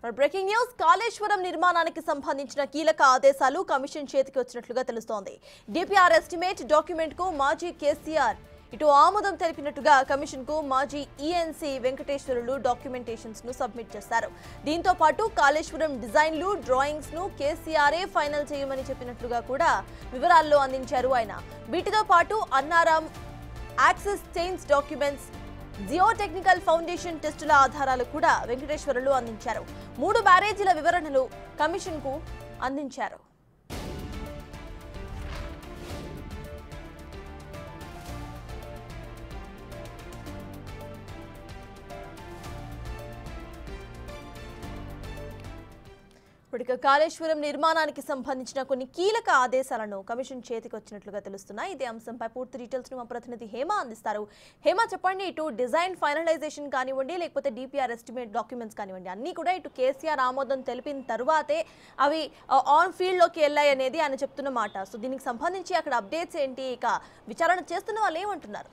breaking news Kaleshwaram నిర్మాణానికి సంబంధించిన కీలక ఆదేశాలు కమిషన్ చేతికి వచ్చినట్లుగా తెలుస్తోంది డిపిఆర్ ఎస్టిమేట్ డాక్యుమెంట్ కు మాజీ కేసీఆర్ ఇటు ఆమోదం తెలిపినట్టుగా కమిషన్ కు మాజీ ఈఎన్సీ వెంకటేశ్వరులు డాక్యుమెంటేషన్స్ ను సబ్మిట్ చేశారు దీంతో పాటు కాళేశ్వరం డిజైన్లు డ్రాయింగ్స్ ను కేసీఆర్ఏ ఫైనల్ చేయమని చెప్పినట్లుగా కూడా వివరాల్లో అందించారు ఆయన వీటితో పాటు Annaram access change documents geo technical foundation టెస్టుల ఆధారాలు కూడా వెంకటేశ్వరులు అందించారు మూడు బ్యారేజీల వివరణలు కమిషన్ కు అందించారు ఇప్పటిక కాళేశ్వరం నిర్మాణానికి సంబంధించిన కొన్ని కీలక ఆదేశాలను కమిషన్ చేతికి వచ్చినట్లుగా తెలుస్తున్నాయి ఇదే అంశంపై పూర్తి డీటెయిల్స్ ను మా ప్రతినిధి హేమ అందిస్తారు హేమ చెప్పండి ఇటు డిజైన్ ఫైనలైజేషన్ కానివ్వండి లేకపోతే డిపిఆర్ ఎస్టిమేట్ డాక్యుమెంట్స్ కానివ్వండి అన్ని కూడా ఇటు కేసీఆర్ ఆమోదం తెలిపిన తరువాతే అవి ఆన్ ఫీల్డ్ లోకి వెళ్ళాయి అనేది ఆయన చెప్తున్న మాట సో దీనికి సంబంధించి అక్కడ అప్డేట్స్ ఏంటి ఇక విచారణ చేస్తున్న వాళ్ళు ఏమంటున్నారు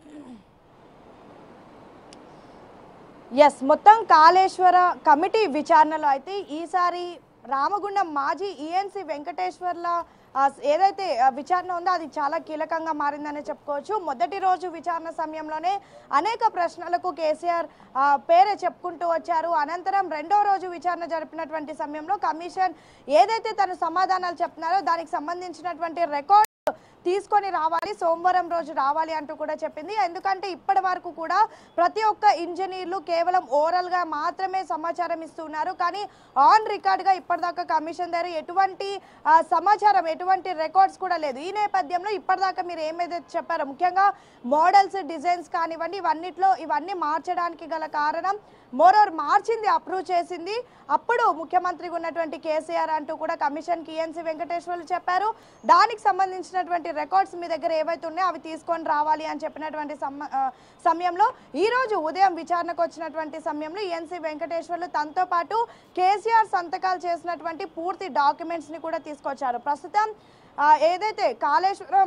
ఎస్ మొత్తం కాళేశ్వర కమిటీ విచారణలో అయితే ఈసారి రామగుండం మాజీ ఈఎన్సీ వెంకటేశ్వర్ల ఆ, ఏదైతే ఆ, విచారణ ఉందో అది చాలా కీలకంగా మారిందనే చెప్పుకోవచ్చు మొదటి రోజు విచారణ సమయంలోనే అనేక ప్రశ్నలకు కేసీఆర్ ఆ, పేరే చెప్పుకుంటూ వచ్చారు అనంతరం రెండో రోజు విచారణ జరిపినటువంటి సమయంలో కమిషన్ ఏదైతే తను సమాధానాలు చెప్తున్నారో దానికి సంబంధించినటువంటి రికార్డ్ తీసుకొని రావాలి సోమవారం రోజు రావాలి అంటూ కూడా చెప్పింది ఎందుకంటే ఇప్పటి వరకు కూడా ప్రతి ఒక్క ఇంజనీర్లు కేవలం ఓరల్ గా మాత్రమే సమాచారం ఇస్తున్నారు కానీ ఆన్ రికార్డ్ గా ఇప్పటిదాకా కమిషన్ దగ్గర ఎటువంటి ఆ, సమాచారం ఎటువంటి రికార్డ్స్ కూడా లేదు ఈ నేపథ్యంలో ఇప్పటిదాకా మీరు ఏమైతే చెప్పారో ముఖ్యంగా మోడల్స్ డిజైన్స్ కానివ్వండి ఇవన్నిట్లో ఇవన్నీ మార్చడానికి గల కారణం మోరోవర్ మార్చింది అప్రూవ్ చేసింది అప్పుడు ముఖ్యమంత్రిగా ఉన్నటువంటి కేసీఆర్ అంటూ కూడా కమిషన్ కి ఈఎన్సీ వెంకటేశ్వర్లు చెప్పారు దానికి సంబంధించినటువంటి రికార్డ్స్ మీ దగ్గర ఏవైతే ఉన్నాయో అవి తీసుకొని రావాలి అని చెప్పినటువంటి సమ- ఆ, సమయంలో ఈ రోజు ఉదయం విచారణకు వచ్చినటువంటి సమయంలో ఈఎన్సీ వెంకటేశ్వర్లు తనతో పాటు కేసీఆర్ సంతకాలు చేసినటువంటి పూర్తి డాక్యుమెంట్స్ ని కూడా తీసుకొచ్చారు ప్రస్తుతం ఆ, ఏదైతే కాళేశ్వరం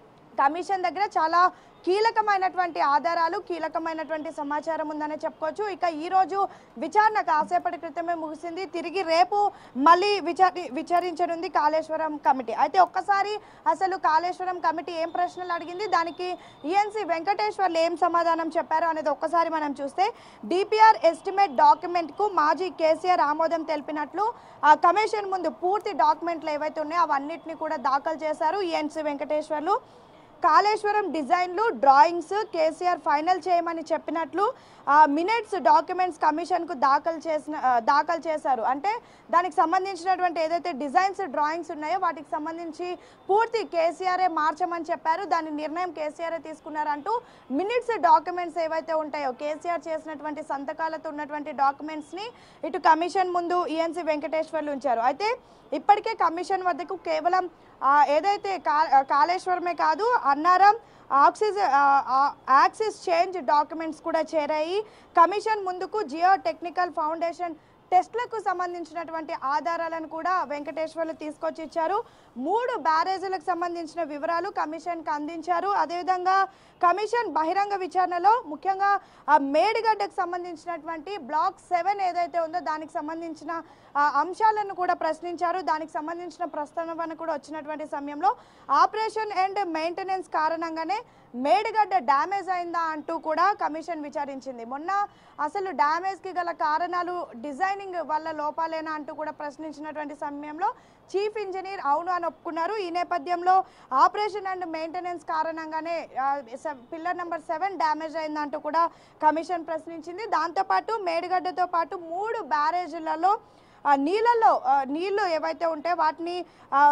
కమిషన్ దగ్గర చాలా కీలకమైనటువంటి ఆధారాలు కీలకమైనటువంటి సమాచారం ఉందని చెప్పుకోవచ్చు ఇక ఈ రోజు విచారణ కాసేపటి క్రితమే ముగిసింది తిరిగి రేపు మళ్ళీ విచారి విచారించనుంది కాళేశ్వరం కమిటీ అయితే ఒక్కసారి అసలు కాళేశ్వరం కమిటీ ఏం ప్రశ్నలు అడిగింది దానికి ఈఎన్సీ వెంకటేశ్వర్లు ఏం సమాధానం చెప్పారు అనేది ఒక్కసారి మనం చూస్తే డిపిఆర్ ఎస్టిమేట్ డాక్యుమెంట్ కు మాజీ కేసీఆర్ ఆమోదం తెలిపినట్లు ఆ కమిషన్ ముందు పూర్తి డాక్యుమెంట్లు ఏవైతే ఉన్నాయో అవన్నిటిని కూడా దాఖలు చేశారు ఈఎన్సీ వెంకటేశ్వర్లు కాళేశ్వరం డిజైన్లు డ్రాయింగ్స్ కేసీఆర్ ఫైనల్ చేయమని చెప్పినట్లు మినిట్స్ డాక్యుమెంట్స్ కమిషన్కు దాఖలు చేసిన ఆ, దాఖలు చేశారు అంటే దానికి సంబంధించినటువంటి ఏదైతే డిజైన్స్ డ్రాయింగ్స్ ఉన్నాయో వాటికి సంబంధించి పూర్తి కేసీఆర్ఏ మార్చమని చెప్పారు దాని నిర్ణయం కేసీఆర్ఏ తీసుకున్నారంటూ మినిట్స్ డాక్యుమెంట్స్ ఏవైతే ఉంటాయో కేసీఆర్ చేసినటువంటి సంతకాలతో ఉన్నటువంటి డాక్యుమెంట్స్ని ఇటు కమిషన్ ముందు ఈఎన్సీ వెంకటేశ్వర్లు ఉంచారు అయితే ఇప్పటికే కమిషన్ వద్దకు కేవలం ఆ, ఏదైతే కా- కాళేశ్వరమే కాదు Annaram axis axis change documents కూడా చేరాయి కమిషన్ ముందుకు జియో టెక్నికల్ ఫౌండేషన్ టెస్ట్లకు సంబంధించినటువంటి ఆధారాలను కూడా వెంకటేశ్వర్లు తీసుకొచ్చి ఇచ్చారు మూడు బ్యారేజీలకు సంబంధించిన వివరాలు కమిషన్కి అందించారు అదేవిధంగా కమిషన్ బహిరంగ విచారణలో ముఖ్యంగా ఆ మేడిగడ్డకు సంబంధించినటువంటి బ్లాక్ సెవెన్ ఏదైతే ఉందో దానికి సంబంధించిన ఆ, అంశాలను కూడా ప్రశ్నించారు దానికి సంబంధించిన ప్రస్తావన కూడా వచ్చినటువంటి సమయంలో ఆపరేషన్ అండ్ మెయింటెనెన్స్ కారణంగానే మేడిగడ్డ డ్యామేజ్ అయిందా అంటూ కూడా కమిషన్ విచారించింది మొన్న అసలు డ్యామేజ్కి గల కారణాలు డిజైనింగ్ వల్ల లోపాలేనా అంటూ కూడా ప్రశ్నించినటువంటి సమయంలో చీఫ్ ఇంజనీర్ అవును అని ఒప్పుకున్నారు ఈ నేపథ్యంలో ఆపరేషన్ అండ్ మెయింటెనెన్స్ కారణంగానే పిల్లర్ నెంబర్ సెవెన్ డ్యామేజ్ అయిందంటూ కూడా కమిషన్ ప్రశ్నించింది దాంతోపాటు మేడిగడ్డతో పాటు మూడు బ్యారేజీలలో ఆ, నీళ్ళల్లో ఆ, నీళ్లు ఏవైతే ఉంటాయో వాటిని ఆ,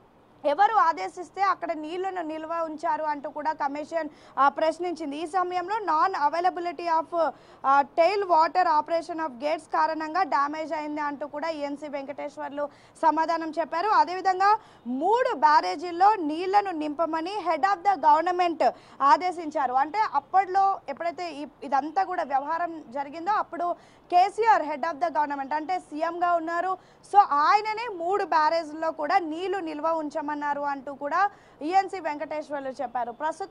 ఎవరు ఆదేశిస్తే అక్కడ నీళ్లను నిల్వ ఉంచారు అంటూ కూడా కమిషన్ ఆ, ప్రశ్నించింది ఈ సమయంలో non availability of tail water operation of gates కారణంగా డ్యామేజ్ అయింది అంటూ కూడా ఈఎన్సీ వెంకటేశ్వర్లు సమాధానం చెప్పారు అదేవిధంగా మూడు బ్యారేజీల్లో నీళ్లను నింపమని హెడ్ ఆఫ్ ద గవర్నమెంట్ ఆదేశించారు అంటే అప్పట్లో ఎప్పుడైతే ఈ- ఇదంతా కూడా వ్యవహారం జరిగిందో అప్పుడు KCR head of the government అంటే సీఎంగా ఉన్నారు సో ఆయననే మూడు బ్యారేజ్లో కూడా నీళ్లు నిల్వ ఉంచమన్నారు అంటూ కూడా ఈఎన్సీ వెంకటేశ్వర్లు చెప్పారు ప్రస్తుతం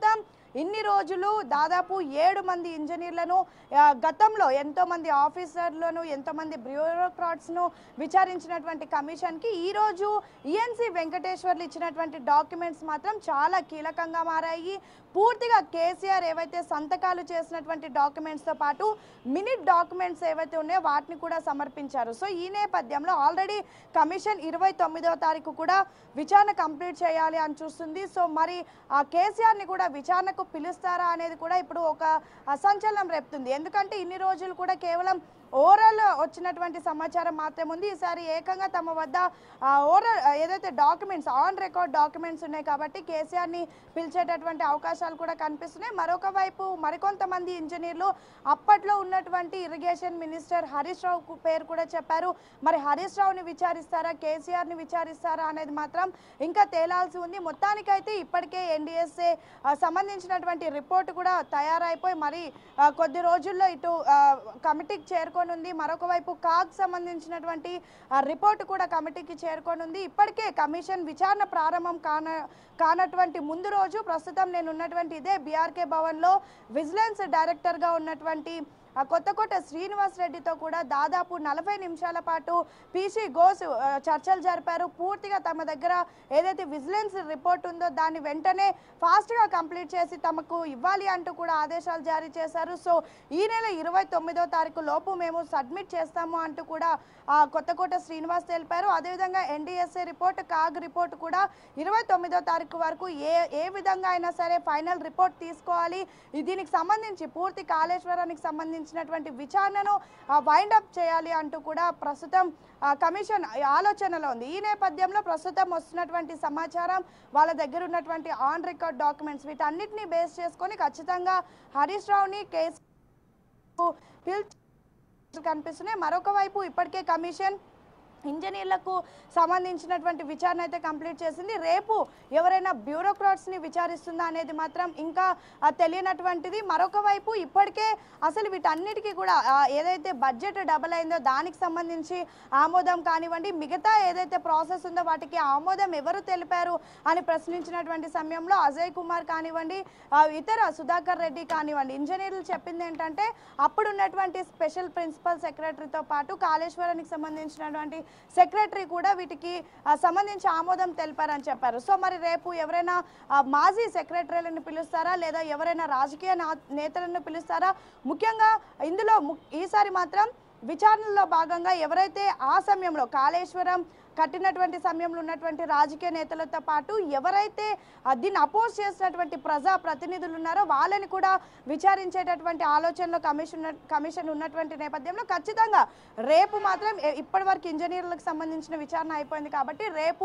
ఇన్ని రోజులు దాదాపు ఏడు మంది ఇంజనీర్లను ఆ, గతంలో ఎంతో మంది ఆఫీసర్లను ఎంతో మంది బ్యూరోక్రాట్స్ను విచారించినటువంటి కమిషన్కి ఈరోజు ఈఎన్సి వెంకటేశ్వర్లు ఇచ్చినటువంటి డాక్యుమెంట్స్ మాత్రం చాలా కీలకంగా మారాయి పూర్తిగా కేసీఆర్ ఏవైతే సంతకాలు చేసినటువంటి డాక్యుమెంట్స్తో పాటు మినిట్ డాక్యుమెంట్స్ ఏవైతే ఉన్నాయో వాటిని కూడా సమర్పించారు సో ఈ నేపథ్యంలో ఆల్రెడీ కమిషన్ ఇరవై తొమ్మిదవ తారీఖు కూడా విచారణ కంప్లీట్ చేయాలి అని చూస్తుంది సో మరి ఆ కేసీఆర్ని కూడా విచారణకు పిలుస్తారా అనేది కూడా ఇప్పుడు ఒక అసంచలనం రేపుతుంది ఎందుకంటే ఇన్ని రోజులు కూడా కేవలం ఓవరాల్ వచ్చినటువంటి సమాచారం మాత్రమే ఉంది ఈసారి ఏకంగా తమ వద్ద ఓవరాల్ ఏదైతే డాక్యుమెంట్స్ ఆన్ రికార్డ్ డాక్యుమెంట్స్ ఉన్నాయి కాబట్టి కేసీఆర్ని పిలిచేటటువంటి అవకాశాలు కూడా కనిపిస్తున్నాయి మరొక వైపు మరికొంతమంది ఇంజనీర్లు అప్పట్లో ఉన్నటువంటి ఇరిగేషన్ మినిస్టర్ హరీష్ రావు కు- పేరు కూడా చెప్పారు మరి హరీష్ రావుని విచారిస్తారా కేసీఆర్ని విచారిస్తారా అనేది మాత్రం ఇంకా తేలాల్సి ఉంది మొత్తానికైతే ఇప్పటికే ఎన్డీఎస్ఏ సంబంధించినటువంటి రిపోర్ట్ కూడా తయారైపోయి మరి ఆ, కొద్ది రోజుల్లో ఇటు ఆ, కమిటీకి చేరుకొని ఉంది మరొక వైపు కాగ్ సంబంధించినటువంటి ఆ, రిపోర్ట్ కూడా కమిటీకి చేరుకొని ఉంది ఇప్పటికే కమిషన్ విచారణ ప్రారంభం కాన కానటువంటి ముందు రోజు ప్రస్తుతం నేను ఉన్నటువంటి ఇదే బీఆర్కే భవన్లో విజిలెన్స్ డైరెక్టర్గా ఉన్నటువంటి ఆ కొత్తకోట శ్రీనివాస్ రెడ్డితో కూడా దాదాపు నలభై నిమిషాల పాటు పీసీ గోస్ ఆ, చర్చలు జరిపారు పూర్తిగా తమ దగ్గర ఏదైతే విజిలెన్స్ రిపోర్ట్ ఉందో దాన్ని వెంటనే ఫాస్ట్గా కంప్లీట్ చేసి తమకు ఇవ్వాలి అంటూ కూడా ఆదేశాలు జారీ చేశారు సో ఈ నెల ఇరవై తొమ్మిదో తారీఖు లోపు మేము సబ్మిట్ చేస్తాము అంటూ కూడా ఆ, కొత్తకోట శ్రీనివాస్ తెలిపారు అదేవిధంగా ఎన్డీఎస్ఏ రిపోర్ట్ కాగ్ రిపోర్ట్ కూడా ఇరవై తొమ్మిదో తారీఖు వరకు ఏ ఏ విధంగా అయినా సరే ఫైనల్ రిపోర్ట్ తీసుకోవాలి ఈ దీనికి సంబంధించి పూర్తి కాళేశ్వరానికి సంబంధించినటువంటి విచారణను వైండ్ అప్ చేయాలి అంటూ కూడా ప్రస్తుతం ఆ, కమిషన్ ఆలోచనలో ఉంది ఈ నేపథ్యంలో ప్రస్తుతం వస్తున్నటువంటి సమాచారం వాళ్ళ దగ్గర ఉన్నటువంటి ఆన్ రికార్డ్ డాక్యుమెంట్స్ వీటన్నిటిని బేస్ చేసుకొని ఖచ్చితంగా హరీష్ రావుని కేసు పిలిచి కనిపిస్తున్నాయి మరొక వైపు ఇప్పటికే కమిషన్ ఇంజనీర్లకు సంబంధించినటువంటి విచారణ అయితే కంప్లీట్ చేసింది రేపు ఎవరైనా బ్యూరోక్రాట్స్ని విచారిస్తుందా అనేది మాత్రం ఇంకా ఆ, తెలియనటువంటిది మరొక వైపు ఇప్పటికే అసలు వీటన్నిటికీ కూడా ఆ, ఏదైతే బడ్జెట్ డబల్ అయిందో దానికి సంబంధించి ఆమోదం కానివ్వండి మిగతా ఏదైతే ప్రాసెస్ ఉందో వాటికి ఆమోదం ఎవరు తెలిపారు అని ప్రశ్నించినటువంటి సమయంలో అజయ్ కుమార్ కానివ్వండి ఆ, ఇతర సుధాకర్ రెడ్డి కానివ్వండి ఇంజనీర్లు చెప్పింది ఏంటంటే అప్పుడున్నటువంటి స్పెషల్ ప్రిన్సిపల్ సెక్రటరీతో పాటు కాళేశ్వరానికి సంబంధించినటువంటి సెక్రటరీ కూడా వీటికి ఆ, సంబంధించి ఆమోదం తెలిపారని చెప్పారు సో మరి రేపు ఎవరైనా ఆ, మాజీ సెక్రటరీలను పిలుస్తారా లేదా ఎవరైనా రాజకీయ నా- నేతలను పిలుస్తారా ముఖ్యంగా ఇందులో ము- ఈసారి మాత్రం విచారణలో భాగంగా ఎవరైతే ఆ సమయంలో కాళేశ్వరం కట్టినటువంటి సమయంలో ఉన్నటువంటి రాజకీయ నేతలతో పాటు ఎవరైతే ఆ, దీన్ని అపోజ్ చేసినటువంటి ప్రజా ప్రతినిధులు ఉన్నారో వాళ్ళని కూడా విచారించేటటువంటి ఆలోచనలో కమిషన్ కమిషన్ ఉన్నటువంటి నేపథ్యంలో ఖచ్చితంగా రేపు మాత్రం ఎ- ఇప్పటివరకు ఇంజనీర్లకు సంబంధించిన విచారణ అయిపోయింది కాబట్టి రేపు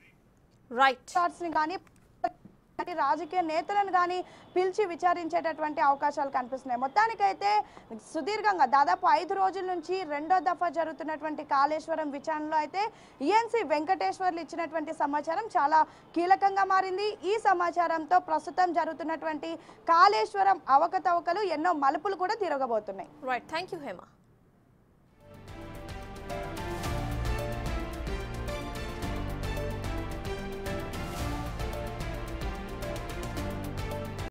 రైట్ ని కానీ రాజకీయ నేతలను కానీ పిలిచి విచారించేటటువంటి అవకాశాలు కనిపిస్తున్నాయి మొత్తానికైతే సుదీర్ఘంగా దాదాపు ఐదు రోజుల నుంచి రెండో దఫా జరుగుతున్నటువంటి కాళేశ్వరం విచారణలో అయితే ఈఎన్సి వెంకటేశ్వర్లు ఇచ్చినటువంటి సమాచారం చాలా కీలకంగా మారింది ఈ సమాచారంతో ప్రస్తుతం జరుగుతున్నటువంటి కాళేశ్వరం అవకతవకలు ఎన్నో మలుపులు కూడా తిరగబోతున్నాయి రైట్ థ్యాంక్ యూ హేమ